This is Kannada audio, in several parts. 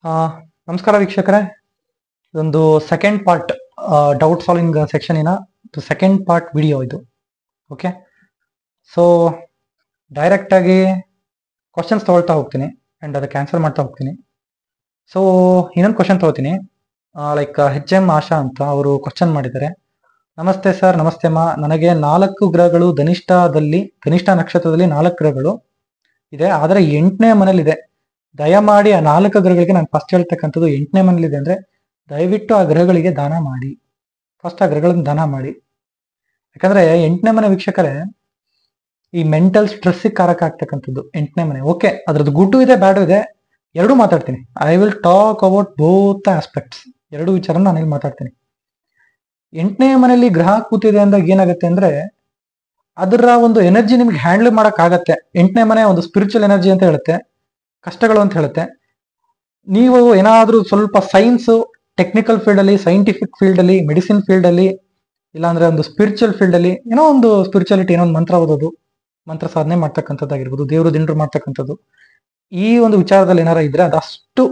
ಆ, ನಮಸ್ಕಾರ ವೀಕ್ಷಕರೇ ಇದೊಂದು ಸೆಕೆಂಡ್ ಪಾರ್ಟ್ ಡೌಟ್ ಸಾಲ್ವಿಂಗ್ ಸೆಕ್ಷನಿನ ಸೆಕೆಂಡ್ ಪಾರ್ಟ್ ವಿಡಿಯೋ ಇದು ಓಕೆ ಸೊ ಡೈರೆಕ್ಟ್ ಆಗಿ ಕ್ವಶನ್ಸ್ ತಗೊಳ್ತಾ ಹೋಗ್ತೀನಿ ಆ್ಯಂಡ್ ಅದಕ್ಕೆ ಆನ್ಸರ್ ಮಾಡ್ತಾ ಹೋಗ್ತೀನಿ ಸೊ ಇನ್ನೊಂದು ಕ್ವಶನ್ ತಗೋತೀನಿ ಲೈಕ್ ಹೆಚ್ ಎಂ ಆಶಾ ಅಂತ ಅವರು ಕ್ವಶನ್ ಮಾಡಿದ್ದಾರೆ ನಮಸ್ತೆ ಸರ್ ನಮಸ್ತೆ ಮಾ ನನಗೆ ನಾಲ್ಕು ಗ್ರಹಗಳು ಧನಿಷ್ಠದಲ್ಲಿ ಧನಿಷ್ಠ ನಕ್ಷತ್ರದಲ್ಲಿ ನಾಲ್ಕು ಗ್ರಹಗಳು ಇದೆ ಆದರೆ ಎಂಟನೇ ಮನೇಲಿದೆ ದಯಮಾಡಿ ಆ ನಾಲ್ಕು ಗ್ರಹಗಳಿಗೆ ನಾನು ಫಸ್ಟ್ ಹೇಳ್ತಕ್ಕಂಥದ್ದು ಎಂಟನೇ ಮನೇಲಿದೆ ಅಂದ್ರೆ ದಯವಿಟ್ಟು ಆ ಗ್ರಹಗಳಿಗೆ ದಾನ ಮಾಡಿ ಫಸ್ಟ್ ಆ ಗ್ರಹಗಳನ್ನು ದಾನ ಮಾಡಿ ಯಾಕಂದ್ರೆ ಎಂಟನೇ ಮನೆ ವೀಕ್ಷಕರೇ ಈ ಮೆಂಟಲ್ ಸ್ಟ್ರೆಸ್ ಕಾರಕ ಆಗ್ತಕ್ಕಂಥದ್ದು ಎಂಟನೇ ಮನೆ ಓಕೆ ಅದ್ರದ್ದು ಗುಡ್ಡು ಇದೆ ಬ್ಯಾಡು ಇದೆ ಎರಡೂ ಮಾತಾಡ್ತೀನಿ I will talk about both aspects ಎರಡು ವಿಚಾರ ನಾನು ಇಲ್ಲಿ ಮಾತಾಡ್ತೀನಿ ಎಂಟನೇ ಮನೆಯಲ್ಲಿ ಗ್ರಹ ಕೂತಿದೆ ಅಂದಾಗ ಏನಾಗುತ್ತೆ ಅಂದ್ರೆ ಅದರ ಒಂದು ಎನರ್ಜಿ ನಿಮ್ಗೆ ಹ್ಯಾಂಡಲ್ ಮಾಡಕ್ ಆಗತ್ತೆ ಎಂಟನೇ ಮನೆ ಒಂದು ಸ್ಪಿರಿಚುವಲ್ ಎನರ್ಜಿ ಅಂತ ಹೇಳುತ್ತೆ ಕಷ್ಟಗಳು ಅಂತ ಹೇಳುತ್ತೆ ನೀವು ಏನಾದ್ರೂ ಸ್ವಲ್ಪ ಸೈನ್ಸ್ ಟೆಕ್ನಿಕಲ್ ಫೀಲ್ಡ್ ಅಲ್ಲಿ ಸೈಂಟಿಫಿಕ್ ಫೀಲ್ಡ್ ಅಲ್ಲಿ ಮೆಡಿಸಿನ್ ಫೀಲ್ಡ್ ಅಲ್ಲಿ ಇಲ್ಲಾಂದ್ರೆ ಒಂದು ಸ್ಪಿರಿಚುವಲ್ ಫೀಲ್ಡ್ ಅಲ್ಲಿ ಏನೋ ಒಂದು ಸ್ಪಿರಿಚುಯಾಲಿಟಿ ಏನೋ ಒಂದು ಮಂತ್ರ ಓದೋದು ಮಂತ್ರ ಸಾಧನೆ ಮಾಡ್ತಕ್ಕಂಥದ್ದಾಗಿರ್ಬೋದು ದೇವರು ದಿಂಡ್ರು ಮಾಡ್ತಕ್ಕಂಥದ್ದು ಈ ಒಂದು ವಿಚಾರದಲ್ಲಿ ಏನಾರ ಇದ್ರೆ ಅದಷ್ಟು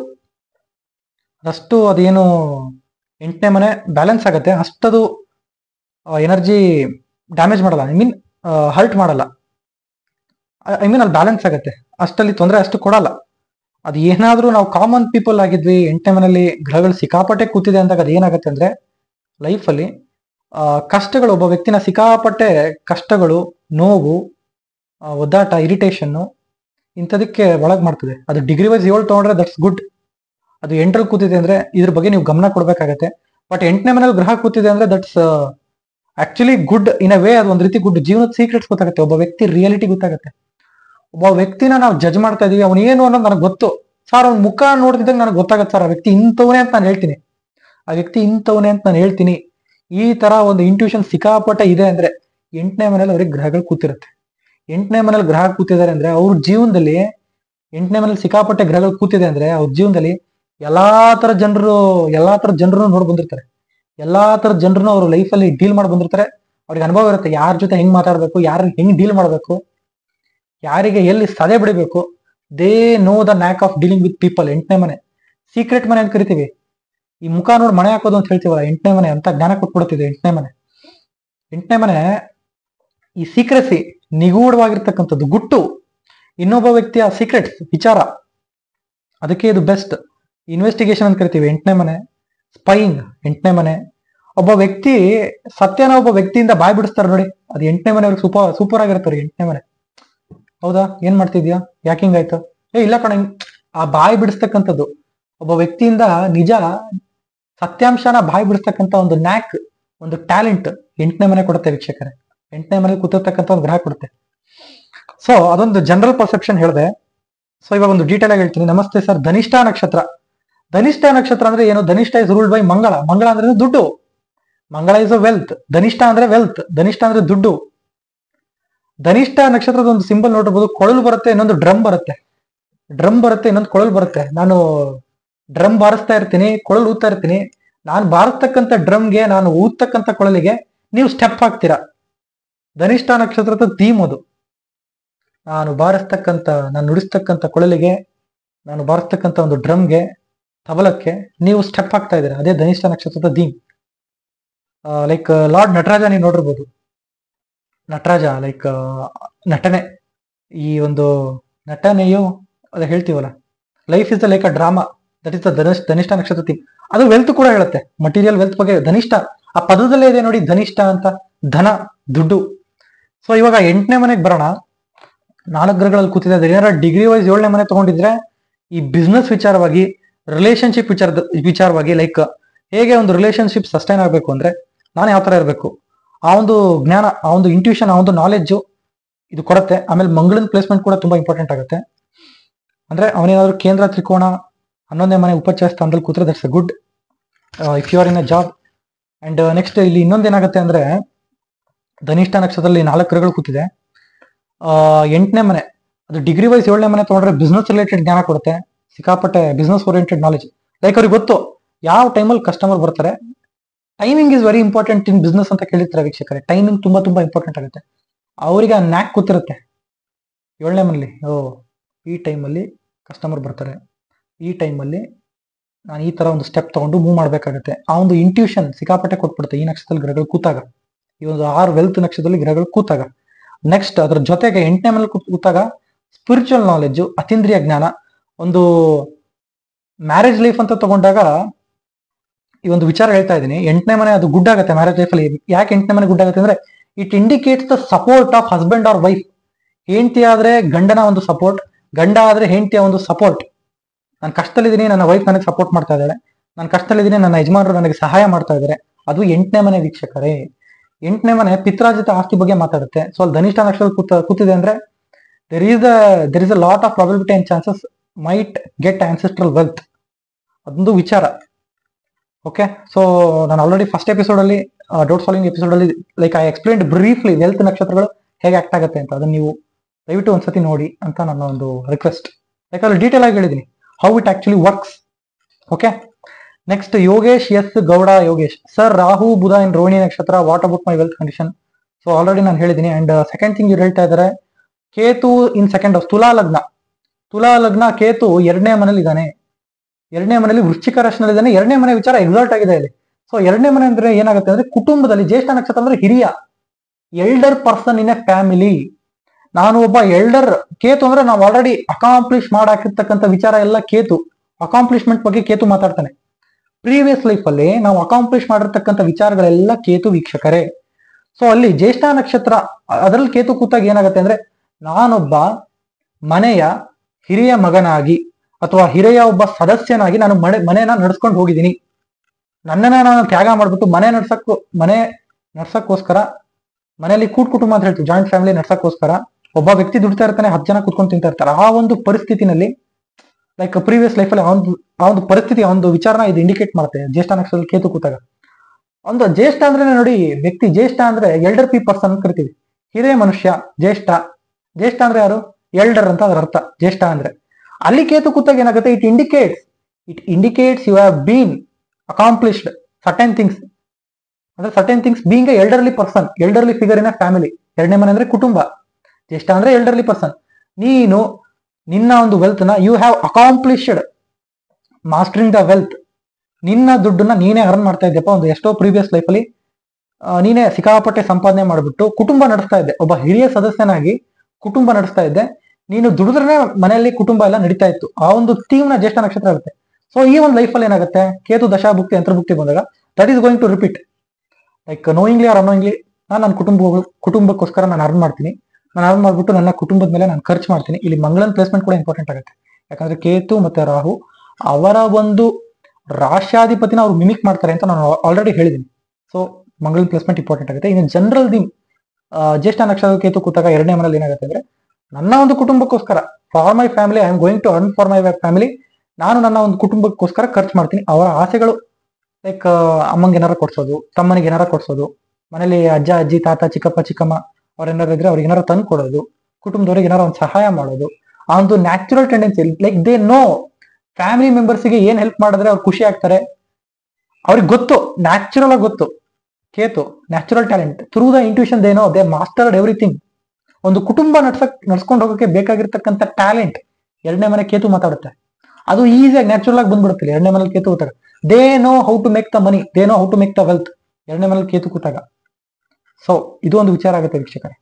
ಅದಷ್ಟು ಅದೇನು ಎಂಟನೇ ಮನೆ ಬ್ಯಾಲೆನ್ಸ್ ಆಗತ್ತೆ ಅಷ್ಟದು ಎನರ್ಜಿ ಡ್ಯಾಮೇಜ್ ಮಾಡಲ್ಲ ಐ ಮೀನ್ ಹರ್ಟ್ ಮಾಡಲ್ಲ ಐ ಮೀನ್ ಅಲ್ಲಿ ಬ್ಯಾಲೆನ್ಸ್ ಆಗತ್ತೆ ಅಷ್ಟಲ್ಲಿ ತೊಂದರೆ ಅಷ್ಟು ಕೊಡಲ್ಲ ಅದು ಏನಾದ್ರೂ ನಾವು ಕಾಮನ್ ಪೀಪಲ್ ಆಗಿದ್ವಿ ಎಂಟನೇ ಮನೆಯಲ್ಲಿ ಗ್ರಹಗಳು ಸಿಕ್ಕಾಪಟ್ಟೆ ಕೂತಿದೆ ಅಂದಾಗ ಅದು ಏನಾಗುತ್ತೆ ಅಂದ್ರೆ ಲೈಫಲ್ಲಿ ಕಷ್ಟಗಳು ಒಬ್ಬ ವ್ಯಕ್ತಿನ ಸಿಕ್ಕಾಪಟ್ಟೆ ಕಷ್ಟಗಳು ನೋವು ಆ, ಒದ್ದಾಟ ಇರಿಟೇಷನ್ನು ಇಂಥದಕ್ಕೆ ಒಳಗ್ ಮಾಡ್ತದೆ ಅದು ಡಿಗ್ರಿ ವೈಸ್ ಏಳು ತಗೊಂಡ್ರೆ ದಟ್ಸ್ ಗುಡ್ ಅದು ಎಂಟ್ರಲ್ಲಿ ಕೂತಿದೆ ಅಂದ್ರೆ ಇದ್ರ ಬಗ್ಗೆ ನೀವು ಗಮನ ಕೊಡ್ಬೇಕಾಗತ್ತೆ ಬಟ್ ಎಂಟನೇ ಮನೇಲಿ ಗ್ರಹ ಕೂತಿದೆ ಅಂದ್ರೆ that's actually good in a way ಅದು ಒಂದ್ ರೀತಿ ಗುಡ್ ಜೀವನದ ಸೀಕ್ರೆಟ್ಸ್ ಗೊತ್ತಾಗುತ್ತೆ ಒಬ್ಬ ವ್ಯಕ್ತಿ ರಿಯಾಲಿಟಿ ಗೊತ್ತಾಗುತ್ತೆ ಒಬ್ಬ ವ್ಯಕ್ತಿನ ನಾವು ಜಡ್ಜ್ ಮಾಡ್ತಾ ಇದೀವಿ ಅವನು ಏನು ಅನ್ನೋದು ನನಗೆ ಗೊತ್ತು ಸರ್ ಅವ್ನ ಮುಖ ನೋಡ್ತಿದ್ದಾಗ ನನಗೆ ಗೊತ್ತಾಗತ್ತೆ ಸರ್ ಆ ವ್ಯಕ್ತಿ ಇಂಥವನೇ ಅಂತ ನಾನು ಹೇಳ್ತೀನಿ ಆ ವ್ಯಕ್ತಿ ಇಂಥವನೇ ಅಂತ ನಾನು ಹೇಳ್ತೀನಿ ಈ ತರ ಒಂದು ಇಂಟ್ಯೂಷನ್ ಸಿಕ್ಕಾಪಟ್ಟೆ ಇದೆ ಅಂದ್ರೆ ಎಂಟನೇ ಮನೇಲಿ ಅವ್ರಿಗೆ ಗ್ರಹಗಳು ಕೂತಿರುತ್ತೆ ಎಂಟನೇ ಮನೇಲಿ ಗ್ರಹ ಕೂತಿದ್ದಾರೆ ಅಂದ್ರೆ ಅವ್ರ ಜೀವನದಲ್ಲಿ ಎಂಟನೇ ಮನೇಲಿ ಸಿಕ್ಕಾಪಟ್ಟೆ ಗ್ರಹಗಳು ಕೂತಿದೆ ಅಂದ್ರೆ ಅವ್ರ ಜೀವನದಲ್ಲಿ ಎಲ್ಲಾ ತರ ಜನರು ಎಲ್ಲಾ ತರ ಜನರನ್ನು ನೋಡ್ ಬಂದಿರ್ತಾರೆ ಎಲ್ಲಾ ತರ ಜನರನ್ನು ಅವ್ರ ಲೈಫಲ್ಲಿ ಡೀಲ್ ಮಾಡಿ ಬಂದಿರ್ತಾರೆ ಅವ್ರಿಗೆ ಅನುಭವ ಇರುತ್ತೆ ಯಾರ ಜೊತೆ ಹೆಂಗ್ ಮಾತಾಡ್ಬೇಕು ಯಾರು ಹೆಂಗ್ ಡೀಲ್ ಮಾಡ್ಬೇಕು ಯಾರಿಗೆ ಎಲ್ಲಿ ಸದೆ ಬಿಡಬೇಕು they know the knack of dealing with people ಎಂಟನೇ ಮನೆ ಸೀಕ್ರೆಟ್ ಮನೆ ಅಂತ ಕರಿತೀವಿ ಈ ಮುಖ ನೋಡಿ ಮನೆ ಹಾಕೋದು ಅಂತ ಹೇಳ್ತೀವಲ್ಲ ಎಂಟನೇ ಮನೆ ಅಂತ ಜ್ಞಾನ ಕೊಟ್ಬಿಡುತ್ತಿದೆ ಎಂಟನೇ ಮನೆ ಎಂಟನೇ ಮನೆ ಈ ಸೀಕ್ರೆಸಿ ನಿಗೂಢವಾಗಿರ್ತಕ್ಕಂಥದ್ದು ಗುಟ್ಟು ಇನ್ನೊಬ್ಬ ವ್ಯಕ್ತಿಯ ಸೀಕ್ರೆಟ್ಸ್ ವಿಚಾರ ಅದಕ್ಕೆ ಇದು ಬೆಸ್ಟ್ ಇನ್ವೆಸ್ಟಿಗೇಷನ್ ಅಂತ ಕರಿತೀವಿ ಎಂಟನೇ ಮನೆ ಸ್ಪೈಯಿಂಗ್ ಎಂಟನೇ ಮನೆ ಒಬ್ಬ ವ್ಯಕ್ತಿ ಸತ್ಯನ ಒಬ್ಬ ವ್ಯಕ್ತಿಯಿಂದ ಬಾಯ್ ಬಿಡಿಸ್ತಾರೆ ನೋಡಿ ಅದು ಎಂಟನೇ ಮನೆ ಅವ್ರಿಗೆ ಸೂಪರ್ ಸೂಪರ್ ಆಗಿರುತ್ತೆ ಅವ್ರಿಗೆ ಎಂಟನೇ ಮನೆ ಹೌದಾ ಏನ್ ಮಾಡ್ತಿದ್ಯಾ ಯಾಕೆ ಹಿಂಗಾಯ್ತು ಏ ಇಲ್ಲ ಕಣ ಆ ಬಾಯಿ ಬಿಡಿಸ್ತಕ್ಕಂಥದ್ದು ಒಬ್ಬ ವ್ಯಕ್ತಿಯಿಂದ ನಿಜ ಸತ್ಯಾಂಶನ ಬಾಯಿ ಬಿಡಿಸ್ತಕ್ಕಂಥ ಒಂದು ನ್ಯಾಕ್ ಒಂದು ಟ್ಯಾಲೆಂಟ್ ಎಂಟನೇ ಮನೆ ಕೊಡುತ್ತೆ ವೀಕ್ಷಕರೇ ಎಂಟನೇ ಮನೆ ಕೂತಿರ್ತಕ್ಕಂಥ ಒಂದು ಗ್ರಹ ಕೊಡುತ್ತೆ ಸೊ ಅದೊಂದು ಜನರಲ್ ಪರ್ಸೆಪ್ಷನ್ ಹೇಳಿದೆ ಸೊ ಇವಾಗ ಒಂದು ಡೀಟೇಲ್ ಆಗಿ ಹೇಳ್ತೀನಿ ನಮಸ್ತೆ ಸರ್ ಧನಿಷ್ಠ ನಕ್ಷತ್ರ ಧನಿಷ್ಠ ನಕ್ಷತ್ರ ಅಂದ್ರೆ ಏನು ಧನಿಷ್ಠ ಇಸ್ ರೂಲ್ಡ್ ಬೈ ಮಂಗಳ ಮಂಗಳ ಅಂದ್ರೆ ದುಡ್ಡು ಮಂಗಳ ಇಸ್ ಅ ವೆಲ್ತ್ ಧನಿಷ್ಠ ಅಂದ್ರೆ ವೆಲ್ತ್ ಧನಿಷ್ಠ ಅಂದ್ರೆ ದುಡ್ಡು ಧನಿಷ್ಠ ನಕ್ಷತ್ರದ ಒಂದು ಸಿಂಬಲ್ ನೋಡಿರ್ಬೋದು ಕೊಳಲು ಬರುತ್ತೆ ಇನ್ನೊಂದು ಡ್ರಮ್ ಬರುತ್ತೆ ಡ್ರಮ್ ಬರುತ್ತೆ ಇನ್ನೊಂದು ಕೊಳಲು ಬರುತ್ತೆ ನಾನು ಡ್ರಮ್ ಬಾರಿಸ್ತಾ ಇರ್ತೀನಿ ಕೊಳಲು ಊದ್ತಾ ಇರ್ತೀನಿ ನಾನು ಬಾರಿಸ್ತಕ್ಕಂಥ ಡ್ರಮ್ಗೆ ನಾನು ಊದ್ತಕ್ಕಂಥ ಕೊಳಲಿಗೆ ನೀವು ಸ್ಟೆಪ್ ಹಾಕ್ತೀರಾ ಧನಿಷ್ಠ ನಕ್ಷತ್ರದ ಥೀಮ್ ಅದು ನಾನು ಬಾರಿಸ್ತಕ್ಕಂಥ ನಾನು ನುಡಿಸ್ತಕ್ಕಂಥ ಕೊಳಲಿಗೆ ನಾನು ಬಾರಿಸ್ತಕ್ಕಂಥ ಒಂದು ಡ್ರಮ್ಗೆ ತಬಲಕ್ಕೆ ನೀವು ಸ್ಟೆಪ್ ಹಾಕ್ತಾ ಇದ್ದೀರಾ ಅದೇ ಧನಿಷ್ಠ ನಕ್ಷತ್ರದ ಥೀಮ್ ಲೈಕ್ ಲಾರ್ಡ್ ನಟರಾಜ ನೀವು ನೋಡಿರ್ಬೋದು ನಟರಾಜ ಲೈಕ್ ನಟನೆ ಈ ಒಂದು ನಟನೆಯು ಅದ ಹೇಳ್ತೀವಲ್ಲ life is the like a drama that is the Dhanishta Dhanishta ನಕ್ಷತ್ರ ಥೀಮ್ ಅದು ವೆಲ್ತ್ ಕೂಡ ಹೇಳುತ್ತೆ ಮಟೀರಿಯಲ್ ವೆಲ್ತ್ ಬಗ್ಗೆ ಧನಿಷ್ಠ ಆ ಪದದಲ್ಲೇ ಇದೆ ನೋಡಿ ಧನಿಷ್ಠ ಅಂತ ಧನ ದುಡ್ಡು ಸೊ ಇವಾಗ ಎಂಟನೇ ಮನೆಗೆ ಬರೋಣ ನಾಲ್ಕು ಗ್ರಹಗಳಲ್ಲಿ ಕೂತಿದೆ ಅದ್ರ ಏನಾರ ಡಿಗ್ರಿ ವೈಸ್ ಏಳನೇ ಮನೆ ತಗೊಂಡಿದ್ರೆ ಈ ಬಿಸ್ನೆಸ್ ವಿಚಾರವಾಗಿ ರಿಲೇಶನ್ಶಿಪ್ ವಿಚಾರದ ವಿಚಾರವಾಗಿ ಲೈಕ್ ಹೇಗೆ ಒಂದು ರಿಲೇಶನ್ಶಿಪ್ ಸಸ್ಟೈನ್ ಆಗಬೇಕು ಅಂದ್ರೆ ನಾನು ಯಾವ ತರ ಇರಬೇಕು ಆ ಒಂದು ಜ್ಞಾನ ಆ ಒಂದು ಇಂಟ್ಯೂಷನ್ ಆ ಒಂದು ನಾಲೆಡ್ಜು ಇದು ಕೊಡುತ್ತೆ ಆಮೇಲೆ ಮಂಗಳನ ಪ್ಲೇಸ್ಮೆಂಟ್ ಕೂಡ ತುಂಬಾ ಇಂಪಾರ್ಟೆಂಟ್ ಆಗುತ್ತೆ ಅಂದ್ರೆ ಅವನೇನಾದ್ರು ಕೇಂದ್ರ ತ್ರಿಕೋಣ ಹನ್ನೊಂದನೇ ಮನೆ ಉಪಚಾರ ಸ್ಥಾನದಲ್ಲಿ ಕೂತ್ರೆ that's a good if you are in a job and next ಇಲ್ಲಿ ಇನ್ನೊಂದೇನಾಗುತ್ತೆ ಅಂದ್ರೆ ಧನಿಷ್ಠ ನಕ್ಷತ್ರದಲ್ಲಿ ನಾಲ್ಕು ಗ್ರಹಗಳು ಕೂತಿದೆ ಆ, ಎಂಟನೇ ಮನೆ ಅದು ಡಿಗ್ರಿ ವೈಸ್ ಏಳನೇ ಮನೆ ತಗೊಂಡ್ರೆ ಬಿಸ್ನೆಸ್ ರಿಲೇಟೆಡ್ ಜ್ಞಾನ ಕೊಡುತ್ತೆ ಸಿಕ್ಕಾಪಟ್ಟೆ ಬಿಸ್ನೆಸ್ ಓರಿಯೆಂಟೆಡ್ ನಾಲೆಜ್ ಲೈಕ್ ಅವ್ರಿಗೆ ಗೊತ್ತು ಯಾವ ಟೈಮಲ್ಲಿ ಕಸ್ಟಮರ್ ಬರ್ತಾರೆ timing is very important in business ಅಂತ ಕೇಳಿರ್ತಾರೆ ವೀಕ್ಷಕರೇ ಟೈಮಿಂಗ್ ತುಂಬಾ ತುಂಬಾ ಇಂಪಾರ್ಟೆಂಟ್ ಆಗುತ್ತೆ ಅವರಿಗೆ ಆ ನ್ಯಾಕ್ ಕೂತಿರುತ್ತೆ ಏಳನೇ ಮನೇಲಿ ಓ ಈ ಟೈಮಲ್ಲಿ ಕಸ್ಟಮರ್ ಬರ್ತಾರೆ ಈ ಟೈಮಲ್ಲಿ ನಾನು ಈ ತರ ಒಂದು ಸ್ಟೆಪ್ ತಗೊಂಡು ಮೂವ್ ಮಾಡ್ಬೇಕಾಗತ್ತೆ ಆ ಒಂದು ಇಂಟ್ಯೂಷನ್ ಸಿಕ್ಕಾಪಟ್ಟೆ ಕೊಟ್ಬಿಡುತ್ತೆ ಈ ನಕ್ಷತ್ರದಲ್ಲಿ ಗ್ರಹಗಳು ಕೂತಾಗ ಈ ಒಂದು ಆರು ವೆಲ್ತ್ ನಕ್ಷತ್ರದಲ್ಲಿ ಗ್ರಹಗಳು ಕೂತಾಗ ನೆಕ್ಸ್ಟ್ ಅದ್ರ ಜೊತೆಗೆ ಎಂಟನೇ ಮನೆ ಕೂತಾಗ ಸ್ಪಿರಿಚುವಲ್ ನಾಲೆಡ್ಜು ಅತೀಂದ್ರಿಯ ಜ್ಞಾನ ಒಂದು ಮ್ಯಾರೇಜ್ ಲೈಫ್ ಅಂತ ತಗೊಂಡಾಗ ಈ ಒಂದು ವಿಚಾರ ಹೇಳ್ತಾ ಇದ್ದೀನಿ ಎಂಟನೇ ಮನೆ ಅದು ಗುಡ್ ಆಗುತ್ತೆ ಮ್ಯಾರೇಜ್ ಲೈಫಲ್ಲಿ ಯಾಕೆ ಎಂಟನೇ ಮನೆ ಗುಡ್ ಆಗುತ್ತೆ ಅಂದ್ರೆ it indicates the support of husband or wife ಹೆಂಡತಿ ಆದ್ರೆ ಗಂಡನ ಒಂದು ಸಪೋರ್ಟ್ ಗಂಡ ಆದ್ರೆ ಹೆಂಡತಿಯ ಒಂದು ಸಪೋರ್ಟ್ ನಾನು ಕಷ್ಟದಲ್ಲಿದ್ದೀನಿ ನನ್ನ ವೈಫ್ ನನಗೆ ಸಪೋರ್ಟ್ ಮಾಡ್ತಾ ಇದ್ದಾಳೆ ನಾನು ಕಷ್ಟದಲ್ಲಿದ್ದೀನಿ ನನ್ನ ಯಜಮಾನರು ನನಗೆ ಸಹಾಯ ಮಾಡ್ತಾ ಇದ್ದಾರೆ ಅದು ಎಂಟನೇ ಮನೆ ವೀಕ್ಷಕರೇ ಎಂಟನೇ ಮನೆ ಪಿತ್ರಾರ್ಜಿತ ಆಸ್ತಿ ಬಗ್ಗೆ ಮಾತಾಡುತ್ತೆ ಸೊ ಅಲ್ಲಿ ಧನಿಷ್ಠ ನಕ್ಷತ್ರ ಕೂತ ಕೂತಿದೆ ಅಂದ್ರೆ there is a there is a lot of probability and chances might get ancestral wealth ಅದೊಂದು ವಿಚಾರ ಓಕೆ ಸೊ ನಾನು ಆಲ್ರೆಡಿ ಫಸ್ಟ್ ಎಪಿಸೋಡ್ ಅಲ್ಲಿ ಡೌಟ್ ಸಾಲ್ವಿಂಗ್ ಎಪಿಸೋಡ್ ಅಲ್ಲಿ like I explained briefly wealth ನಕ್ಷತ್ರಗಳು ಹೇಗೆ ಆಕ್ಟ್ ಆಗುತ್ತೆ ಅಂತ ಅದನ್ನ ನೀವು ದಯವಿಟ್ಟು ಒಂದ್ಸತಿ ನೋಡಿ ಅಂತ ನನ್ನ ಒಂದು ರಿಕ್ವೆಸ್ಟ್ ಯಾಕಂದ್ರೆ ಡೀಟೇಲ್ ಆಗಿ ಹೇಳಿದೀನಿ how it actually works okay next Yogesh S Gowda Yogesh sir Rahu Budha in Rohini ನಕ್ಷತ್ರ what about my wealth condition so already ನಾನು ಹೇಳಿದ್ದೀನಿ ಅಂಡ್ ಸೆಕೆಂಡ್ ಥಿಂಗ್ ಇವ್ರು ಹೇಳ್ತಾ ಇದ್ದಾರೆ ಕೇತು ಇನ್ ಸೆಕೆಂಡ್ ಹೌಸ್ ತುಲಾ ಲಗ್ನ ತುಲಾ ಲಗ್ನ ಕೇತು ಎರಡನೇ ಮನೇಲಿ ಇದ್ದಾನೆ ಎರಡನೇ ಮನೇಲಿ ವೃಶ್ಚಿಕ ರಾಶಿನಲ್ಲಿ ಇದ್ದಾನೆ ಎರಡನೇ ಮನೆ ವಿಚಾರ ಎಕ್ಸಾಲ್ಟ್ ಆಗಿದೆ ಇಲ್ಲಿ ಸೊ ಎರಡನೇ ಮನೆ ಅಂದ್ರೆ ಏನಾಗುತ್ತೆ ಅಂದ್ರೆ ಕುಟುಂಬದಲ್ಲಿ ಜ್ಯೇಷ್ಠ ನಕ್ಷತ್ರ ಅಂದ್ರೆ ಹಿರಿಯ elder person in a family ನಾನು ಒಬ್ಬ ಎಲ್ಡರ್ ಕೇತು ಅಂದ್ರೆ ನಾವು ಆಲ್ರೆಡಿ ಅಕಾಂಪ್ಲಿಷ್ ಮಾಡಾಕಿರ್ತಕ್ಕಂಥ ವಿಚಾರ ಎಲ್ಲ ಕೇತು ಅಕಾಂಪ್ಲಿಷ್ಮೆಂಟ್ ಬಗ್ಗೆ ಕೇತು ಮಾತಾಡ್ತಾನೆ ಪ್ರೀವಿಯಸ್ ಲೈಫ್ ಅಲ್ಲಿ ನಾವು ಅಕಾಂಪ್ಲಿಷ್ ಮಾಡಿರ್ತಕ್ಕಂಥ ವಿಚಾರಗಳೆಲ್ಲ ಕೇತು ವೀಕ್ಷಕರೇ ಸೊ ಅಲ್ಲಿ ಜ್ಯೇಷ್ಠ ನಕ್ಷತ್ರ ಅದರಲ್ಲಿ ಕೇತು ಕೂತಾಗ ಏನಾಗುತ್ತೆ ಅಂದ್ರೆ ನಾನೊಬ್ಬ ಮನೆಯ ಹಿರಿಯ ಮಗನಾಗಿ ಅಥವಾ ಹಿರಿಯ ಒಬ್ಬ ಸದಸ್ಯನಾಗಿ ನಾನು ಮನೆ ಮನೆಯನ್ನ ನಡ್ಸ್ಕೊಂಡು ಹೋಗಿದ್ದೀನಿ ನನ್ನನ್ನ ನಾನು ತ್ಯಾಗ ಮಾಡ್ಬಿಟ್ಟು ಮನೆ ನಡ್ಸಕ್ಕೂ ಮನೆ ನಡ್ಸಕ್ಕೋಸ್ಕರ ಮನೆಯಲ್ಲಿ ಕೂಟ್ ಕುಟುಂಬ ಅಂತ ಹೇಳ್ತೀವಿ ಜಾಯಿಂಟ್ ಫ್ಯಾಮಿಲಿ ನಡ್ಸಕ್ಕೋಸ್ಕರ ಒಬ್ಬ ವ್ಯಕ್ತಿ ದುಡ್ತಾ ಇರ್ತಾನೆ ಹತ್ತು ಜನ ಕುತ್ಕೊಂಡು ತಿಂತಾ ಇರ್ತಾರೆ ಆ ಒಂದು ಪರಿಸ್ಥಿತಿನಲ್ಲಿ ಲೈಕ್ ಪ್ರೀವಿಯಸ್ ಲೈಫಲ್ಲಿ ಆ ಒಂದು ಆ ಒಂದು ಪರಿಸ್ಥಿತಿ ಆ ಒಂದು ವಿಚಾರನ ಇದು ಇಂಡಿಕೇಟ್ ಮಾಡುತ್ತೆ ಜ್ಯೇಷ್ಠ ನಕ್ಷತ್ರ ಕೇತು ಕೂತಾಗ ಒಂದು ಜ್ಯೇಷ್ಠ ಅಂದ್ರೆ ನೋಡಿ ವ್ಯಕ್ತಿ ಜ್ಯೇಷ್ಠ ಅಂದ್ರೆ ಎಲ್ಡರ್ ಪಿ ಪರ್ಸನ್ ಅಂತ ಕರಿತೀವಿ ಹಿರಿಯ ಮನುಷ್ಯ ಜ್ಯೇಷ್ಠ ಜ್ಯೇಷ್ಠ ಅಂದ್ರೆ ಯಾರು ಎಲ್ಡರ್ ಅಂತ ಅದರ ಅರ್ಥ ಜ್ಯೇಷ್ಠ ಅಂದ್ರೆ ಅಲ್ಲಿ ಕೇತು ಕೂತಾಗ ಏನಾಗುತ್ತೆ it indicates it indicates you have been accomplished certain things ಅಂದ್ರೆ certain things being a elderly person elderly figure in a family ಎರಡನೇ ಮನೆ ಅಂದ್ರೆ ಕುಟುಂಬ ಜ್ಯೇಷ್ಠ ಅಂದ್ರೆ ಎಲ್ಡರ್ಲಿ ಪರ್ಸನ್ ನೀನು ನಿನ್ನ ಒಂದು ವೆಲ್ತ್ ನ you have accomplished mastering the wealth ನಿನ್ನ ದುಡ್ಡನ್ನ ನೀನೇ ಅರ್ನ್ ಮಾಡ್ತಾ ಇದ್ದೆಪ್ಪ ಒಂದು ಎಷ್ಟೋ ಪ್ರೀವಿಯಸ್ ಲೈಫಲ್ಲಿ ನೀನೇ ಸಿಕ್ಕಾಪಟ್ಟೆ ಸಂಪಾದನೆ ಮಾಡಿಬಿಟ್ಟು ಕುಟುಂಬ ನಡೆಸ್ತಾ ಇದ್ದೆ ಒಬ್ಬ ಹಿರಿಯ ಸದಸ್ಯನಾಗಿ ಕುಟುಂಬ ನಡೆಸ್ತಾ ಇದ್ದೆ ನೀನು ದುಡಿದ್ರೆ ಮನೆಯಲ್ಲಿ ಕುಟುಂಬ ಎಲ್ಲ ನಡೀತಾ ಇತ್ತು ಆ ಒಂದು ಥೀಮ್ನ ಜ್ಯೇಷ್ಠ ನಕ್ಷತ್ರ ಆಗುತ್ತೆ ಸೊ ಈ ಒಂದು ಲೈಫಲ್ಲಿ ಏನಾಗುತ್ತೆ ಕೇತು ದಶಾಭುಕ್ತಿ ಅಂತರ್ಭುಕ್ತಿ ಬಂದಾಗ that is going to repeat like knowingly or unknowingly ನಾನು ನನ್ನ ಕುಟುಂಬ ಕುಟುಂಬಕ್ಕೋಸ್ಕರ ನಾನು ಅರ್ನ್ ಮಾಡ್ತೀನಿ ನಾನು ಅರ್ನ್ ಮಾಡ್ಬಿಟ್ಟು ನನ್ನ ಕುಟುಂಬದ ಮೇಲೆ ನಾನು ಖರ್ಚು ಮಾಡ್ತೀನಿ ಇಲ್ಲಿ ಮಂಗಳನ್ ಪ್ಲೇಸ್ಮೆಂಟ್ ಕೂಡ ಇಂಪಾರ್ಟೆಂಟ್ ಆಗುತ್ತೆ ಯಾಕಂದ್ರೆ ಕೇತು ಮತ್ತೆ ರಾಹು ಅವರ ಒಂದು ರಾಶ್ಯಾಧಿಪತಿನ ಅವ್ರು ಮಿಮಿಕ್ ಮಾಡ್ತಾರೆ ಅಂತ ನಾನು ಆಲ್ರೆಡಿ ಹೇಳಿದ್ದೀನಿ ಸೊ ಮಂಗಳನ್ ಪ್ಲೇಸ್ಮೆಂಟ್ ಇಂಪಾರ್ಟೆಂಟ್ ಆಗುತ್ತೆ ಇನ್ನು ಜನರಲ್ ದಿನ್ ಜ್ಯೇಷ್ಠ ನಕ್ಷತ್ರ ಕೇತು ಕೂತಾಗ ಎರಡನೇ ಮನೇಲಿ ಏನಾಗುತ್ತೆ ಅಂದ್ರೆ ನನ್ನ ಒಂದು ಕುಟುಂಬಕ್ಕೋಸ್ಕರ for my family I am going to earn for my family ನಾನು ನನ್ನ ಒಂದು ಕುಟುಂಬಕ್ಕೋಸ್ಕರ ಖರ್ಚು ಮಾಡ್ತೀನಿ ಅವರ ಆಸೆಗಳು ಲೈಕ್ ಅಮ್ಮಂಗೆ ಏನಾರ ಕೊಡ್ಸೋದು ತಮ್ಮನಿಗೆ ಏನಾರ ಕೊಡ್ಸೋದು ಮನೇಲಿ ಅಜ್ಜ ಅಜ್ಜಿ ತಾತ ಚಿಕ್ಕಪ್ಪ ಚಿಕ್ಕಮ್ಮ ಅವ್ರೇನಾರು ಇದ್ರೆ ಅವ್ರಿಗೆ ಏನಾರು ತಂದು ಕೊಡೋದು ಕುಟುಂಬದವ್ರಿಗೆ ಏನಾರು ಒಂದು ಸಹಾಯ ಮಾಡೋದು ಆ ಒಂದು natural tendency like they know family ಮೆಂಬರ್ಸ್ಗೆ ಏನ್ ಹೆಲ್ಪ್ ಮಾಡಿದ್ರೆ ಅವ್ರು ಖುಷಿ ಆಗ್ತಾರೆ ಅವ್ರಿಗೆ ಗೊತ್ತು ನ್ಯಾಚುರಲ್ ಆಗಿ ಗೊತ್ತು Ketu natural talent through the intuition they know they mastered everything ಒಂದು ಕುಟುಂಬ ನಡ್ಸಕ್ ನಡ್ಸ್ಕೊಂಡು ಹೋಗೋಕೆ ಬೇಕಾಗಿರ್ತಕ್ಕಂಥ ಟ್ಯಾಲೆಂಟ್ ಎರಡನೇ ಮನೆ ಕೇತು ಮಾತಾಡುತ್ತೆ ಅದು ಈಸಿಯಾಗಿ ನ್ಯಾಚುರಲ್ ಆಗಿ ಬಂದ್ಬಿಡುತ್ತೆ ಎರಡನೇ ಮನೇಲಿ ಕೇತು ಕೂತಾಗ they know how to make the money they know how to make the wealth ಎರಡನೇ ಮನೇಲಿ ಕೇತು ಕೂತಾಗ ಸೊ ಇದು ಒಂದು ವಿಚಾರ ಆಗುತ್ತೆ ವೀಕ್ಷಕರೇ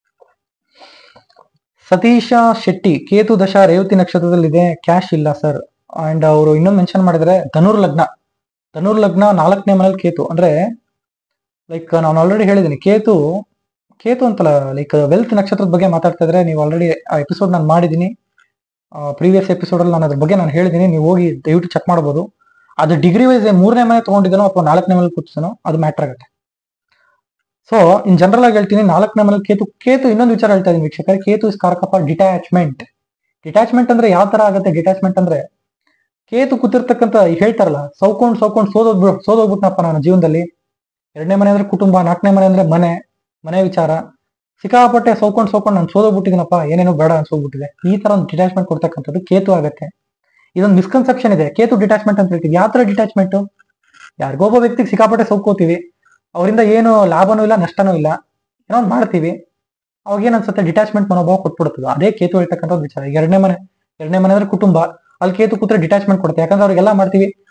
ಸತೀಶ ಶೆಟ್ಟಿ ಕೇತು ದಶ ರೇವತಿ ನಕ್ಷತ್ರದಲ್ಲಿದೆ ಕ್ಯಾಶ್ ಇಲ್ಲ ಸರ್ ಅಂಡ್ ಅವರು ಇನ್ನೊಂದು ಮೆನ್ಷನ್ ಮಾಡಿದ್ರೆ ಧನುರ್ ಲಗ್ನ ಧನುರ್ ಲಗ್ನ ನಾಲ್ಕನೇ ಮನೇಲಿ ಕೇತು ಅಂದ್ರೆ ಲೈಕ್ ನಾನು ಆಲ್ರೆಡಿ ಹೇಳಿದ್ದೀನಿ ಕೇತು ಕೇತು ಅಂತಲ್ಲ ಲೈಕ್ ವೆಲ್ತ್ ನಕ್ಷತ್ರದ ಬಗ್ಗೆ ಮಾತಾಡ್ತಾ ಇದ್ರೆ ನೀವು ಆಲ್ರೆಡಿ ಆ ಎಪಿಸೋಡ್ ನಾನು ಮಾಡಿದ್ದೀನಿ ಪ್ರೀವಿಯಸ್ ಎಪಿಸೋಡ್ ಅಲ್ಲಿ ನಾನು ಅದ್ರ ಬಗ್ಗೆ ನಾನು ಹೇಳಿದ್ದೀನಿ ನೀವು ಹೋಗಿ ದಯವಿಟ್ಟು ಚೆಕ್ ಮಾಡ್ಬೋದು ಅದು ಡಿಗ್ರಿ ವೈಸ್ ಮೂರನೇ ಮನೆ ತಗೊಂಡಿದ್ದಾನೋ ಅಥವಾ ನಾಲ್ಕನೇ ಮನೇಲಿ ಕೂತಿದ್ದಾನೋ ಅದು ಮ್ಯಾಟರ್ ಆಗುತ್ತೆ ಸೊ ಇನ್ ಜನರಲ್ ಆಗಿ ಹೇಳ್ತೀನಿ ನಾಲ್ಕನೇ ಮನೇಲಿ ಕೇತು ಕೇತು ಇನ್ನೊಂದು ವಿಚಾರ ಹೇಳ್ತಾ ಇದೀನಿ ವೀಕ್ಷಕರೇ ಕೇತು ಇಸ್ ಕಾರಕಪ್ಪ ಡಿಟ್ಯಾಚ್ಮೆಂಟ್ ಡಿಟ್ಯಾಚ್ಮೆಂಟ್ ಅಂದ್ರೆ ಯಾವ ತರ ಆಗುತ್ತೆ ಡಿಟ್ಯಾಚ್ಮೆಂಟ್ ಅಂದ್ರೆ ಕೇತು ಕೂತಿರ್ತಕ್ಕಂಥ ಹೇಳ್ತಾರಲ್ಲ ಸೌಕೊಂಡ್ ಸೌಕೊಂಡ್ ಸೋದೋಗ್ಬಿಡ್ ಸೋದೋಗ್ಬಿಟ್ನಪ್ಪ ನಾನು ಜೀವನದಲ್ಲಿ ಎರಡನೇ ಮನೆ ಅಂದ್ರೆ ಕುಟುಂಬ ನಾಲ್ಕನೇ ಮನೆ ಅಂದ್ರೆ ಮನೆ ಮನೆ ವಿಚಾರ ಸಿಕ್ಕಾಪಟ್ಟೆ ಸೌಕೊಂಡ್ ಸೌಕೊಂಡ್ ನಾನು ಸೋದೋಗ್ಬಿಟ್ಟಿದ್ದೀನಪ್ಪ ಏನೇನೋ ಬೇಡ ಅನ್ಸೋಗ್ಬಿಟ್ಟಿದೆ ಈ ತರ ಒಂದು ಡಿಟ್ಯಾಚ್ಮೆಂಟ್ ಕೊಡ್ತಕ್ಕಂಥದ್ದು ಕೇತು ಆಗುತ್ತೆ ಇದೊಂದು ಮಿಸ್ಕನ್ಸೆಪ್ಷನ್ ಇದೆ ಕೇತು ಡಿಟ್ಯಾಚ್ಮೆಂಟ್ ಅಂತ ಹೇಳ್ತೀವಿ ಯಾವ ತರ ಡಿಟ್ಯಾಚ್ಮೆಂಟ್ ಯಾರಿಗೊಬ್ಬ ವ್ಯಕ್ತಿಗೆ ಸಿಕ್ಕಾಪಟ್ಟೆ ಸೌಕೋತೀವಿ ಅವರಿಂದ ಏನು ಲಾಭನೂ ಇಲ್ಲ ನಷ್ಟನೂ ಇಲ್ಲ ಏನೋ ಒಂದು ಮಾಡ್ತೀವಿ ಅವಾಗ ಏನ್ ಅನ್ಸುತ್ತೆ ಡಿಟ್ಯಾಚ್ಮೆಂಟ್ ಮನೋಭಾವ ಕೊಟ್ಬಿಡುತ್ತದೆ ಅದೇ ಕೇತು ಹೇಳ್ತಕ್ಕಂಥ ವಿಚಾರ ಈಗ ಎರಡನೇ ಮನೆ ಎರಡನೇ ಮನೆ ಅಂದ್ರೆ ಕುಟುಂಬ ಅಲ್ಲಿ ಕೇತು ಕೂತ್ರೆ ಡಿಟ್ಯಾಚ್ಮೆಂಟ್ ಕೊಡುತ್ತೆ ಯಾಕಂದ್ರೆ ಅವ್ರಿಗೆಲ್ಲ ಮಾಡ್ತೀವಿ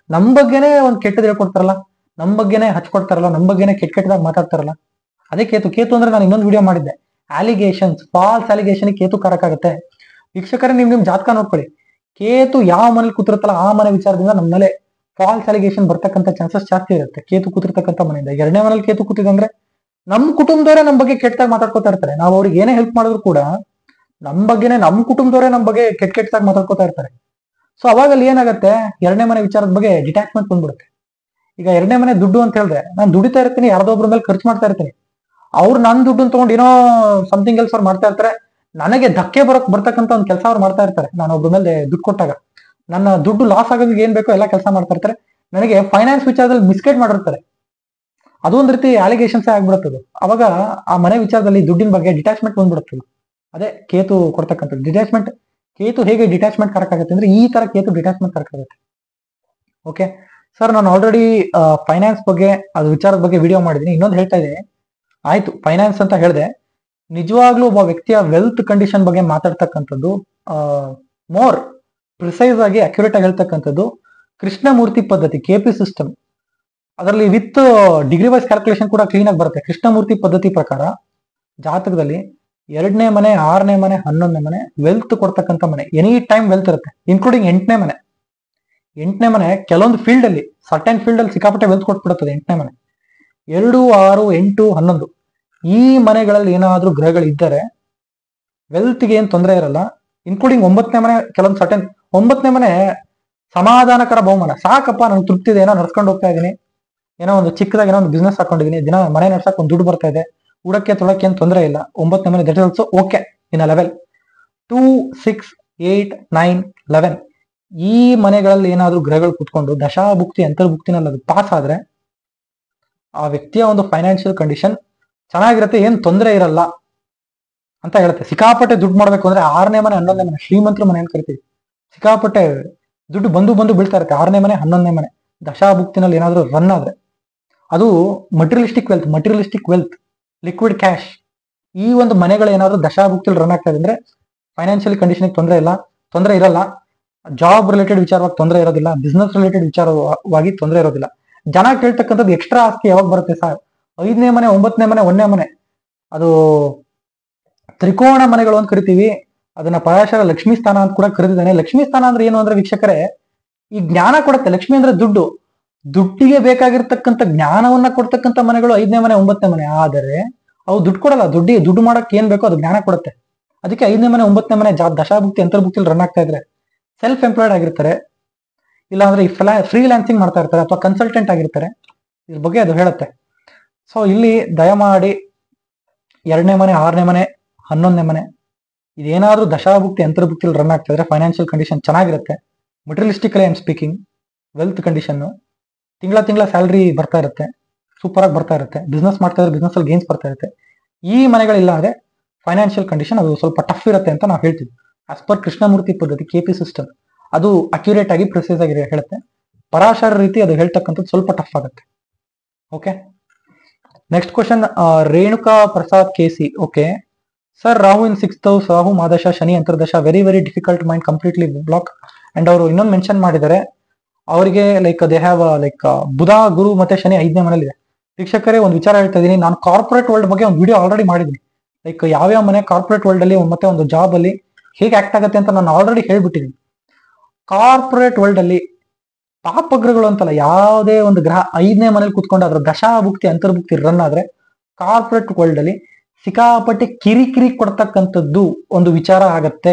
ನಮ್ ಬಗ್ಗೆನೇ ಒಂದ್ ಕೆಟ್ಟದ್ ಹೇಳ್ಕೊಡ್ತಾರಲ್ಲ ನಮ್ ಬಗ್ಗೆನೇ ಹಚ್ಕೊಡ್ತಾರಲ್ಲ ನಮ್ ಬಗ್ಗೆನೇ ಕೆಟ್ಟ ಕೆಟ್ಟದಾಗ ಮಾತಾಡ್ತಾರಲ್ಲ ಅದೇ ಕೇತು ಕೇತು ಅಂದ್ರೆ ನಾನು ಇನ್ನೊಂದು ವಿಡಿಯೋ ಮಾಡಿದ್ದೆ ಅಲಿಗೇಷನ್ಸ್ ಫಾಲ್ಸ್ ಅಲಿಗೇಷನ್ ಕೇತು ಕಾರಕ ಆಗುತ್ತೆ ವೀಕ್ಷಕರೇ ನಿಮ್ ನಿಮ್ ಜಾತಕ ನೋಡ್ಕೊಳ್ಳಿ ಕೇತು ಯಾವ ಮನೇಲಿ ಕೂತಿರುತ್ತಲ್ಲ ಆ ಮನೆ ವಿಚಾರದಿಂದ ನಮ್ಮ ಮೇಲೆ ಫಾಲ್ಸ್ ಅಲಿಗೇಷನ್ ಬರ್ತಕ್ಕಂಥ ಚಾನ್ಸಸ್ ಜಾಸ್ತಿ ಇರುತ್ತೆ ಕೇತು ಕೂತಿರ್ತಕ್ಕಂಥ ಮನೆಯಿಂದ ಎರಡನೇ ಮನೇಲಿ ಕೇತು ಕೂತಿದಂದ್ರೆ ನಮ್ ಕುಟುಂಬದವರೇ ನಮ್ ಬಗ್ಗೆ ಕೆಟ್ಟದಾಗ ಮಾತಾಡ್ಕೋತಾ ಇರ್ತಾರೆ ನಾವು ಅವ್ರಿಗೆ ಏನೇ ಹೆಲ್ಪ್ ಮಾಡಿದ್ರು ಕೂಡ ನಮ್ ಬಗ್ಗೆನೇ ನಮ್ ಕುಟುಂಬದವರೇ ನಮ್ ಬಗ್ಗೆ ಕೆಟ್ಟ ಕೆಟ್ಟದಾಗ ಮಾತಾಡ್ಕೋತಾ ಇರ್ತಾರೆ ಸೊ ಅವಾಗ ಅಲ್ಲಿ ಏನಾಗುತ್ತೆ ಎರಡನೇ ಮನೆ ವಿಚಾರದ ಬಗ್ಗೆ ಡಿಟ್ಯಾಚ್ಮೆಂಟ್ ಬಂದ್ಬಿಡುತ್ತೆ ಈಗ ಎರಡನೇ ಮನೆ ದುಡ್ಡು ಅಂತ ಹೇಳಿದ್ರೆ ನಾನು ದುಡಿತಾ ಇರ್ತೀನಿ ಯಾರ್ದೋ ಒಬ್ರ ಮೇಲೆ ಖರ್ಚು ಮಾಡ್ತಾ ಇರ್ತೀನಿ ಅವ್ರು ನನ್ನ ದುಡ್ಡನ್ನ ತಗೊಂಡು ಏನೋ ಸಮಥಿಂಗ್ ಎಲ್ಸ್ ಅವ್ರು ಮಾಡ್ತಾ ಇರ್ತಾರೆ ನನಗೆ ಧಕ್ಕೆ ಬರೋಕ್ ಬರ್ತಕ್ಕಂಥ ಒಂದು ಕೆಲಸ ಅವ್ರು ಮಾಡ್ತಾ ಇರ್ತಾರೆ ನಾನು ಒಬ್ರ ಮೇಲೆ ದುಡ್ಡು ಕೊಟ್ಟಾಗ ನನ್ನ ದುಡ್ಡು ಲಾಸ್ ಆಗೋದಕ್ಕೆ ಏನ್ ಬೇಕೋ ಎಲ್ಲ ಕೆಲಸ ಮಾಡ್ತಾ ಇರ್ತಾರೆ ನನಗೆ ಫೈನಾನ್ಸ್ ವಿಚಾರದಲ್ಲಿ ಮಿಸ್ಗೈಡ್ ಮಾಡಿರ್ತಾರೆ ಅದು ಒಂದ್ ರೀತಿ ಅಲಿಗೇಷನ್ಸ್ ಆಗ್ಬಿಡುತ್ತದು ಅವಾಗ ಆ ಮನೆ ವಿಚಾರದಲ್ಲಿ ದುಡ್ಡಿನ ಬಗ್ಗೆ ಡಿಟ್ಯಾಚ್ಮೆಂಟ್ ಬಂದ್ಬಿಡುತ್ತದು ಅದೇ ಕೇತು ಕೊಡ್ತಕ್ಕಂಥದ್ದು ಡಿಟ್ಯಾಚ್ಮೆಂಟ್ ಕೇತು ಹೇಗೆ ಡಿಟ್ಯಾಚ್ಮೆಂಟ್ ಕರೆಕ್ಟ್ ಆಗುತ್ತೆ ಅಂದ್ರೆ ಈ ತರ ಕೇತು ಡಿಟ್ಯಾಚ್ಮೆಂಟ್ ಕರೆಕ್ಟ್ ಆಗುತ್ತೆ ಓಕೆ ಸರ್ ನಾನು ಆಲ್ರೆಡಿ ಫೈನಾನ್ಸ್ ಬಗ್ಗೆ ಅದು ವಿಚಾರದ ಬಗ್ಗೆ ವಿಡಿಯೋ ಮಾಡಿದ್ದೀನಿ ಇನ್ನೊಂದು ಹೇಳ್ತಾ ಇದೆ ಆಯ್ತು ಫೈನಾನ್ಸ್ ಅಂತ ಹೇಳಿದೆ ನಿಜವಾಗ್ಲೂ ಒಬ್ಬ ವ್ಯಕ್ತಿಯ ವೆಲ್ತ್ ಕಂಡೀಷನ್ ಬಗ್ಗೆ ಮಾತಾಡ್ತಕ್ಕಂಥದ್ದು ಮೋರ್ ಪ್ರಿಸೈಸ್ ಆಗಿ ಅಕ್ಯುರೇಟ್ ಆಗಿ ಹೇಳ್ತಕ್ಕಂಥದ್ದು ಕೃಷ್ಣಮೂರ್ತಿ ಪದ್ಧತಿ ಕೆ ಪಿ ಸಿಸ್ಟಮ್ ಅದರಲ್ಲಿ ವಿತ್ ಡಿಗ್ರಿ ವೈಸ್ ಕ್ಯಾಲ್ಕುಲೇಷನ್ ಕೂಡ ಕ್ಲೀನ್ ಆಗಿ ಬರುತ್ತೆ ಕೃಷ್ಣಮೂರ್ತಿ ಪದ್ಧತಿ ಪ್ರಕಾರ ಜಾತಕದಲ್ಲಿ ಎರಡನೇ ಮನೆ ಆರನೇ ಮನೆ ಹನ್ನೊಂದನೇ ಮನೆ ವೆಲ್ತ್ ಕೊಡ್ತಕ್ಕಂಥ ಮನೆ ಎನಿ ಟೈಮ್ ವೆಲ್ತ್ ಇರುತ್ತೆ ಇನ್ಕ್ಲೂಡಿಂಗ್ ಎಂಟನೇ ಮನೆ ಎಂಟನೇ ಮನೆ ಕೆಲವೊಂದು ಫೀಲ್ಡ್ ಅಲ್ಲಿ ಸರ್ಟೈನ್ ಫೀಲ್ಡ್ ಅಲ್ಲಿ ಸಿಕ್ಕಾಪಟ್ಟೆ ವೆಲ್ತ್ ಕೊಟ್ಬಿಡುತ್ತದೆ ಎಂಟನೇ ಮನೆ ಎರಡು ಆರು ಎಂಟು ಹನ್ನೊಂದು ಈ ಮನೆಗಳಲ್ಲಿ ಏನಾದ್ರೂ ಗ್ರಹಗಳಿದ್ದರೆ ವೆಲ್ತ್ಗೆ ಏನ್ ತೊಂದರೆ ಇರಲ್ಲ ಇನ್ಕ್ಲೂಡಿಂಗ್ ಒಂಬತ್ತನೇ ಮನೆ ಕೆಲವೊಂದು ಸರ್ಟೈನ್ ಒಂಬತ್ತನೇ ಮನೆ ಸಮಾಧಾನಕರ ಬಹುಮಾನ ಸಾಕಪ್ಪ ನನ್ಗೆ ತೃಪ್ತಿ ಇದೆ ಏನೋ ನಡ್ಸ್ಕೊಂಡು ಹೋಗ್ತಾ ಇದೀನಿ ಏನೋ ಒಂದು ಚಿಕ್ಕದಾಗಿ ಏನೋ ಒಂದು ಬಿಸ್ನೆಸ್ ಹಾಕೊಂಡಿದೀನಿ ದಿನ ಮನೆ ನಡ್ಸಕ್ ಒಂದು ದುಡ್ಡು ಬರ್ತಾ ಇದೆ ಉಡಕ್ಕೆ ತೊಳಕ್ಕೆ ಏನ್ ತೊಂದರೆ ಇಲ್ಲ ಒಂಬತ್ತನೇ ಮನೆ that also okay in level two six eight nine eleven ಈ ಮನೆಗಳಲ್ಲಿ ಏನಾದ್ರೂ ಗ್ರಹಗಳು ಕುತ್ಕೊಂಡು ದಶಾಭುಕ್ತಿ ಅಂತರ್ಭುಕ್ತಿನಲ್ಲಿ ಅದು ಪಾಸ್ ಆದ್ರೆ ಆ ವ್ಯಕ್ತಿಯ ಒಂದು ಫೈನಾನ್ಷಿಯಲ್ ಕಂಡೀಷನ್ ಚೆನ್ನಾಗಿರುತ್ತೆ ಏನ್ ತೊಂದರೆ ಇರಲ್ಲ ಅಂತ ಹೇಳುತ್ತೆ ಸಿಕ್ಕಾಪಟ್ಟೆ ದುಡ್ಡು ಮಾಡ್ಬೇಕು ಅಂದ್ರೆ ಆರನೇ ಮನೆ ಹನ್ನೊಂದನೇ ಮನೆ ಶ್ರೀಮಂತರ ಮನೆ ಅಂತ ಕರಿತೀವಿ ಸಿಕ್ಕಾಪಟ್ಟೆ ದುಡ್ಡು ಬಂದು ಬಂದು ಬೀಳ್ತಾ ಇರುತ್ತೆ ಆರನೇ ಮನೆ ಹನ್ನೊಂದನೇ ಮನೆ ದಶಾಭುಕ್ತಿನಲ್ಲಿ ಏನಾದ್ರೂ ರನ್ ಆದ್ರೆ ಅದು materialistic wealth materialistic wealth liquid cash ಈ ಒಂದು ಮನೆಗಳು ಏನಾದ್ರೂ ದಶಾಭುಕ್ತಿಯಲ್ಲಿ ರನ್ ಆಗ್ತಾ ಇದೆ ಅಂದ್ರೆ ಫೈನಾನ್ಷಿಯಲ್ ಕಂಡೀಷನ್ ತೊಂದರೆ ಇಲ್ಲ ತೊಂದರೆ ಇರಲ್ಲ ಜಾಬ್ ರಿಲೇಟೆಡ್ ವಿಚಾರವಾಗಿ ತೊಂದರೆ ಇರೋದಿಲ್ಲ ಬಿಸ್ನೆಸ್ ರಿಲೇಟೆಡ್ ವಿಚಾರವಾಗಿ ತೊಂದರೆ ಇರೋದಿಲ್ಲ ಜನ ಕೇಳ್ತಕ್ಕಂಥದ್ದು ಎಕ್ಸ್ಟ್ರಾ ಆಸ್ತಿ ಯಾವಾಗ ಬರುತ್ತೆ ಸರ್ ಐದನೇ ಮನೆ ಒಂಬತ್ತನೇ ಮನೆ ಒಂದನೇ ಮನೆ ಅದು ತ್ರಿಕೋಣ ಮನೆಗಳು ಅಂತ ಕರಿತೀವಿ ಅದನ್ನ ಪರಾಶರ ಲಕ್ಷ್ಮೀ ಸ್ಥಾನ ಅಂತ ಕೂಡ ಕರೆದಿದ್ದಾನೆ ಲಕ್ಷ್ಮೀ ಸ್ಥಾನ ಅಂದ್ರೆ ಏನು ಅಂದ್ರೆ ವೀಕ್ಷಕರೇ ಈ ಜ್ಞಾನ ಕೊಡುತ್ತೆ ಲಕ್ಷ್ಮಿ ಅಂದ್ರೆ ದುಡ್ಡು ದುಡ್ಡಿಗೆ ಬೇಕಾಗಿರ್ತಕ್ಕಂಥ ಜ್ಞಾನವನ್ನ ಕೊಡ್ತಕ್ಕಂಥ ಮನೆಗಳು ಐದನೇ ಮನೆ ಒಂಬತ್ತನೇ ಮನೆ ಆದರೆ ಅವು ದುಡ್ಡು ಕೊಡಲ್ಲ ದುಡ್ಡಿ ದುಡ್ಡು ಮಾಡಕ್ ಏನ್ ಬೇಕೋ ಅದು ಜ್ಞಾನ ಕೊಡುತ್ತೆ ಅದಕ್ಕೆ ಐದನೇ ಮನೆ ಒಂಬತ್ತನೇ ಮನೆ ಜಾ ದಶಾಭುಕ್ತಿ ಅಂತರ್ಭುಕ್ತಿಯಲ್ಲಿ ರನ್ ಆಗ್ತಾ ಇದ್ರೆ ಸೆಲ್ಫ್ ಎಂಪ್ಲಾಯ್ಡ್ ಆಗಿರ್ತಾರೆ ಇಲ್ಲ ಅಂದ್ರೆ ಈ ಫ್ರೀಲ್ಯಾನ್ಸಿಂಗ್ ಮಾಡ್ತಾ ಇರ್ತಾರೆ ಅಥವಾ ಕನ್ಸಲ್ಟೆಂಟ್ ಆಗಿರ್ತಾರೆ ಇದ್ರ ಬಗ್ಗೆ ಅದು ಹೇಳುತ್ತೆ ಸೊ ಇಲ್ಲಿ ದಯಮಾಡಿ ಎರಡನೇ ಮನೆ ಆರನೇ ಮನೆ ಹನ್ನೊಂದನೇ ಮನೆ ಇದೇನಾದ್ರೂ ದಶಾಭುಕ್ತಿ ಅಂತರ್ಭುಕ್ತಿಯಲ್ಲಿ ರನ್ ಆಗ್ತಾ ಇದ್ರೆ ಫೈನಾನ್ಷಿಯಲ್ ಕಂಡೀಷನ್ ಚೆನ್ನಾಗಿರುತ್ತೆ materialistically I'm speaking wealth condition ತಿಂಗಳ ತಿಂಗಳ ಸ್ಯಾಲ್ರಿ ಬರ್ತಾ ಇರುತ್ತೆ ಸೂಪರ್ ಆಗಿ ಬರ್ತಾ ಇರುತ್ತೆ ಬಿಸ್ನೆಸ್ ಮಾಡ್ತಾ ಇದ್ರೆ ಬಿಸ್ನೆಸ್ ಅಲ್ಲಿ ಗೇನ್ಸ್ ಬರ್ತಾ ಇರುತ್ತೆ ಈ ಮನೆಗಳಿಲ್ಲ ಅಂದ್ರೆ ಫೈನಾನ್ಷಿಯಲ್ ಕಂಡೀಷನ್ ಅದು ಸ್ವಲ್ಪ ಟಫ್ ಇರುತ್ತೆ ಅಂತ ನಾವು ಹೇಳ್ತೀವಿ ಆಸ್ ಪರ್ ಕೃಷ್ಣಮೂರ್ತಿ ಪದ್ಧತಿ ಕೆ ಪಿ ಸಿಸ್ಟಮ್ ಅದು ಅಕ್ಯುರೇಟ್ ಆಗಿ ಪ್ರಿಸೈಸ್ ಆಗಿ ಹೇಳುತ್ತೆ ಪರಾಶರ ರೀತಿ ಅದು ಹೇಳ್ತಕ್ಕಂಥದ್ದು ಸ್ವಲ್ಪ ಟಫ್ ಆಗುತ್ತೆ okay next question Renuka Prasad KC okay sir Rahu in six house Rahu ಮಾದಶ ಶನಿ ಅಂತರ್ದಶ very very difficult mind completely block and ಅವರು ಇನ್ನೊಂದು ಮೆನ್ಷನ್ ಮಾಡಿದ್ದಾರೆ ಅವರಿಗೆ like they have like Budha Guru ಮತ್ತೆ ಶನಿ ಐದನೇ ಮನೇಲಿದೆ ವೀಕ್ಷಕರೇ ಒಂದು ವಿಚಾರ ಹೇಳ್ತಾ ಇದೀನಿ ನಾನು ಕಾರ್ಪೊರೇಟ್ ವರ್ಲ್ಡ್ ಬಗ್ಗೆ ಒಂದು ವಿಡಿಯೋ ಆಲ್ರೆಡಿ ಮಾಡಿದ್ದೀನಿ ಲೈಕ್ ಯಾವ್ಯಾವ ಮನೆ ಕಾರ್ಪೊರೇಟ್ ವರ್ಲ್ಡ್ ಅಲ್ಲಿ ಮತ್ತೆ ಒಂದು ಜಾಬ್ ಅಲ್ಲಿ ಹೇಗೆ ಆಕ್ಟ್ ಆಗುತ್ತೆ ಅಂತ ನಾನು ಆಲ್ರೆಡಿ ಹೇಳ್ಬಿಟ್ಟಿದ್ದೀನಿ ಕಾರ್ಪೊರೇಟ್ ವರ್ಲ್ಡ್ ಅಲ್ಲಿ ಪಾಪಗ್ರಹಗಳು ಅಂತಲ್ಲ ಯಾವುದೇ ಒಂದು ಗ್ರಹ ಐದನೇ ಮನೇಲಿ ಕುತ್ಕೊಂಡು ಅದರ ದಶಾಭುಕ್ತಿ ಅಂತರ್ಭುಕ್ತಿ ರನ್ ಆದ್ರೆ ಕಾರ್ಪೊರೇಟ್ ವರ್ಲ್ಡ್ ಅಲ್ಲಿ ಸಿಕ್ಕಾಪಟ್ಟೆ ಕಿರಿಕಿರಿ ಕೊಡ್ತಕ್ಕಂಥದ್ದು ಒಂದು ವಿಚಾರ ಆಗತ್ತೆ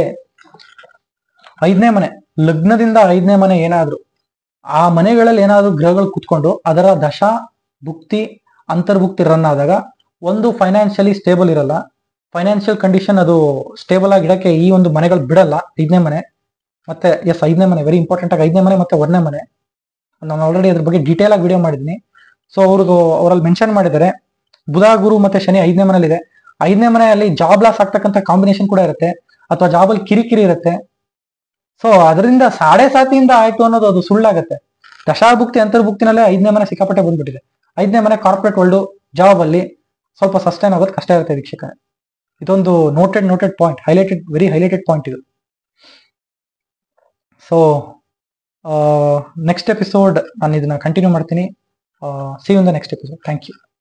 ಐದನೇ ಮನೆ ಲಗ್ನದಿಂದ ಐದನೇ ಮನೆ ಏನಾದ್ರು ಆ ಮನೆಗಳಲ್ಲಿ ಏನಾದ್ರು ಗ್ರಹಗಳು ಕುತ್ಕೊಂಡು ಅದರ ದಶಾ ಭುಕ್ತಿ ಅಂತರ್ಭುಕ್ತಿ ರನ್ ಆದಾಗ ಒಂದು ಫೈನಾನ್ಷಿಯಲಿ ಸ್ಟೇಬಲ್ ಇರಲ್ಲ ಫೈನಾನ್ಷಿಯಲ್ ಕಂಡೀಷನ್ ಅದು ಸ್ಟೇಬಲ್ ಆಗಿ ಇಡಕ್ಕೆ ಈ ಒಂದು ಮನೆಗಳು ಬಿಡಲ್ಲ ಐದನೇ ಮನೆ ಮತ್ತೆ ಎಸ್ ಐದನೇ ಮನೆ ವೆರಿ ಇಂಪಾರ್ಟೆಂಟ್ ಆಗಿ ಐದನೇ ಮನೆ ಮತ್ತೆ ಒಂದನೇ ಮನೆ ನಾನು ಆಲ್ರೆಡಿ ಅದ್ರ ಬಗ್ಗೆ ಡೀಟೇಲ್ ಆಗಿ ವಿಡಿಯೋ ಮಾಡಿದ್ದೀನಿ ಸೊ ಅವ್ರದ್ದು ಅವರಲ್ಲಿ ಮೆನ್ಷನ್ ಮಾಡಿದ್ದಾರೆ ಬುಧ ಗುರು ಮತ್ತೆ ಶನಿ ಐದನೇ ಮನೇಲಿದೆ ಐದನೇ ಮನೆಯಲ್ಲಿ ಜಾಬ್ ಲಾಸ್ ಆಗ್ತಕ್ಕಂಥ ಕಾಂಬಿನೇಷನ್ ಕೂಡ ಇರುತ್ತೆ ಅಥವಾ ಜಾಬಲ್ಲಿ ಕಿರಿಕಿರಿ ಇರುತ್ತೆ ಸೊ ಅದರಿಂದ ಸಾಡೆ ಸಾತಿಯಿಂದ ಆಯ್ತು ಅನ್ನೋದು ಅದು ಸುಳ್ಳಾಗತ್ತೆ ದಶಾಭುಕ್ತಿ ಅಂತರ್ಭುಕ್ತಿನಲ್ಲೇ ಐದನೇ ಮನೆ ಸಿಕ್ಕಾಪಟ್ಟೆ ಬಂದ್ಬಿಟ್ಟಿದೆ ಐದನೇ ಮನೆ ಕಾರ್ಪೊರೇಟ್ ವರ್ಲ್ಡ್ ಜಾಬ್ ಅಲ್ಲಿ ಸ್ವಲ್ಪ ಸಸ್ಟೈನ್ ಆಗೋದು ಕಷ್ಟ ಇರುತ್ತೆ ವೀಕ್ಷಕ ಇದೊಂದು noted noted point highlighted very highlighted point ಇದು ಸೊ ನೆಕ್ಸ್ಟ್ ಎಪಿಸೋಡ್ ನಾನು ಇದನ್ನ ಕಂಟಿನ್ಯೂ ಮಾಡ್ತೀನಿ see in the next episode thank you